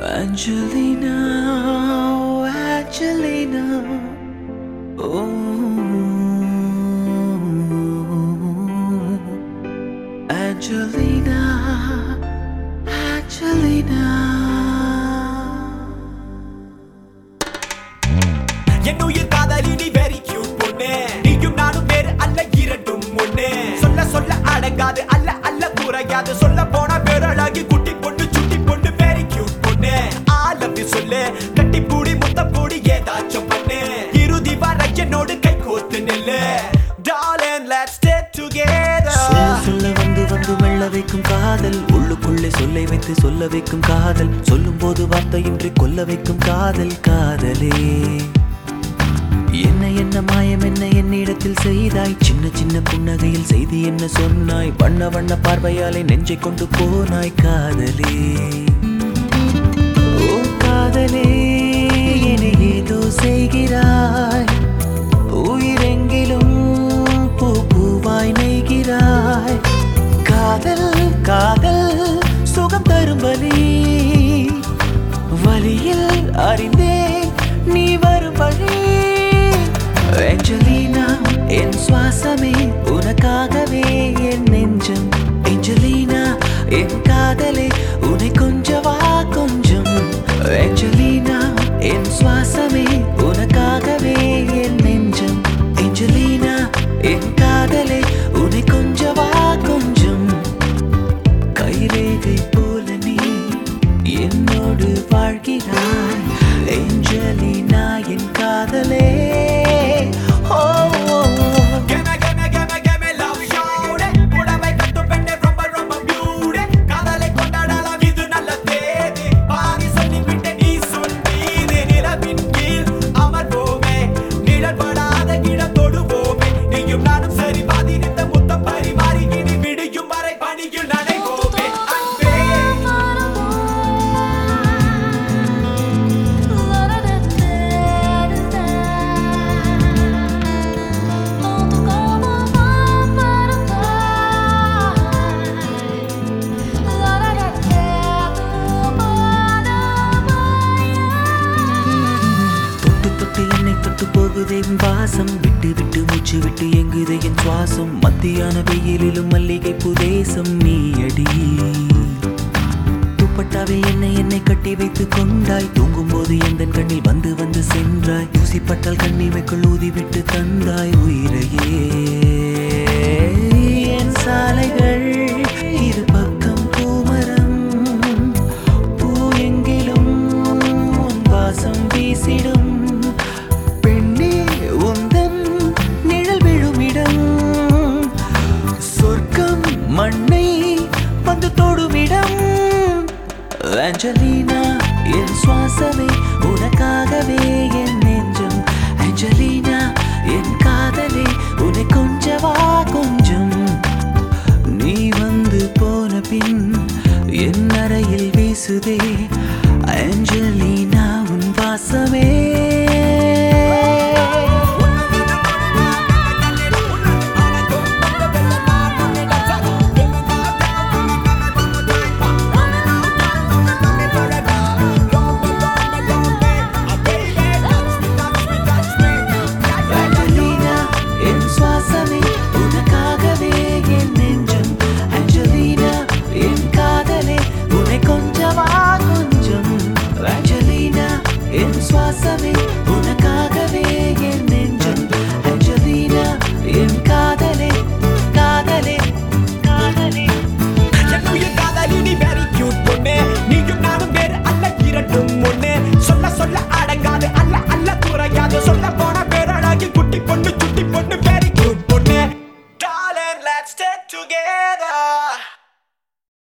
Angelina, oh, Angelina, oh, Angelina, Angelina. என் உயிர் காதலி நீ வெரி கியூட் பொண்ணு நீயும் நானும் வேறு அல்ல இரண்டும் ஒண்ணு சொல்ல சொல்ல அடங்காது அல்ல அல்ல குறையாது சொல்ல போனா பேரழகி குட்டி பொண்ணு சுட்டி பொண்ணு வெரி கியூட் பொண்ணு ஆலப்பி சொல்லு கட்டி பூடி முத்த பூடி ஏதாச்சும் பண்ணு இறுதி வர என்னோடு கை கோத்து நில்லு Darling, let's stay together சொல்ல சொல்ல வந்து வந்து மெல்ல வைக்கும் காதல் உள்ளுக்குள்ளே சொல்லை வைத்து சொல்ல வைக்கும் காதல் சொல்லும் போது வார்த்தையின்றி கொல்ல வைக்கும் காதல் காதலே என்ன என்ன மாயம் என்ன என்னிடத்தில் செய்தாய் சின்ன சின்ன புன்னகையில் செய்தி என்ன சொன்னாய் வண்ண வண்ண பார்வையாலே நெஞ்சை கொண்டு போனாய் காதலே ஓ காதலே என்னை ஏதோ செய்கிறாய் உயிரெங்கிலும் பூ பூவாய் நெய்கிறாய் காதல் காதல் சுகம் தரும் வலி வலியில் அறிந்தேன் நீ வரும் வழி ஏஞ்சலினா என் சுவாசமே உனக்காகவே என் நெஞ்சம் ஏஞ்சலினா என் காதலே உன்னை கொஞ்சவா கொஞ்சம் ஏஞ்சலினா என் சுவாசமே உனக்காகவே என் நெஞ்சம் ஏஞ்சலினா என் காதலே உன்னை கொஞ்சவா கொஞ்சம் கைரேகை போல நீ என்னோடு வாழ்கிறாய் ஏஞ்சலினா என் காதலே ஓ, ஓ, ஓ. Gimme, gimme, gimme, gimme love shawty. புடவை கட்டும் பெண்ணே ரொம்ப, ரொம்ப beauty. காதலை கொண்டாடலாம் இது நல்ல தேதி. பாதி சொல்லிவிட்டு நீ சொன்னீது. நிலவின் கீழ் அமர்வோமே. நிழல் படாத இடம் தொடுவோமே. நீயும் நானும் சரி பாதி நித்த முத்தம் பரிமாறி இனி விடியும் வரை பணியில் நனைவோமே. அன்பே. தொட்டு தொட்டு என்னை தொட்டு போகுதே உன் வாசம் விட்டு விட்டு மூச்சு விட்டு எங்குதே என் சுவாசம் மத்தியான வெயிலிலும் மல்லிகை புதேசம் நீ அடி துப்பட்டாவே என்னை என்னை கட்டி வைத்து கொண்டாய் தூங்கும் போது எந்த கண்ணில் வந்து வந்து சென்றாய் ஊசிப்பட்டால் கண்ணிமைக்குள் ஊதி விட்டு தந்தாய் உயிரையே என் சாலைகள் இரு பக்கம் பூமரம் பூ எங்கிலும் உன் வாசம் வீசிடும் பெண்ணே உந்தன் நிழல் விழுமிடம் சொர்க்கம் மண்ணை வந்து தொடுமிடம் ஆஞ்சலினா என் சுவாசமே உனக்காகவே என் நெஞ்சம் ஆஞ்சலினா என் காதலே உன்னை கொஞ்சவா கொஞ்சம் நீ வந்து போன பின் என் அறையில் வீசுதே ஆஞ்சலினா உன் வாசமே ஆஞ்சலினா என் சுவாசமே உனக்காகவே என் நெஞ்சம் ஆஞ்சலினா என் காதலே உன்னை கொஞ்சவா கொஞ்சம் ஆஞ்சலினா என் சுவாசமே உனக்காகவே என் நெஞ்சம் ஆஞ்சலினா என் காதலே காதலே காதலே என் உயிர் காதலி நீ very cute பொண்ணு. நீயும் நானும் வேறு அல்ல இரண்டும் ஒண்ணு. சொல்ல சொல்ல அடங்காது அல்ல அல்ல குறையாது சொல்ல போன பேரழகி குட்டி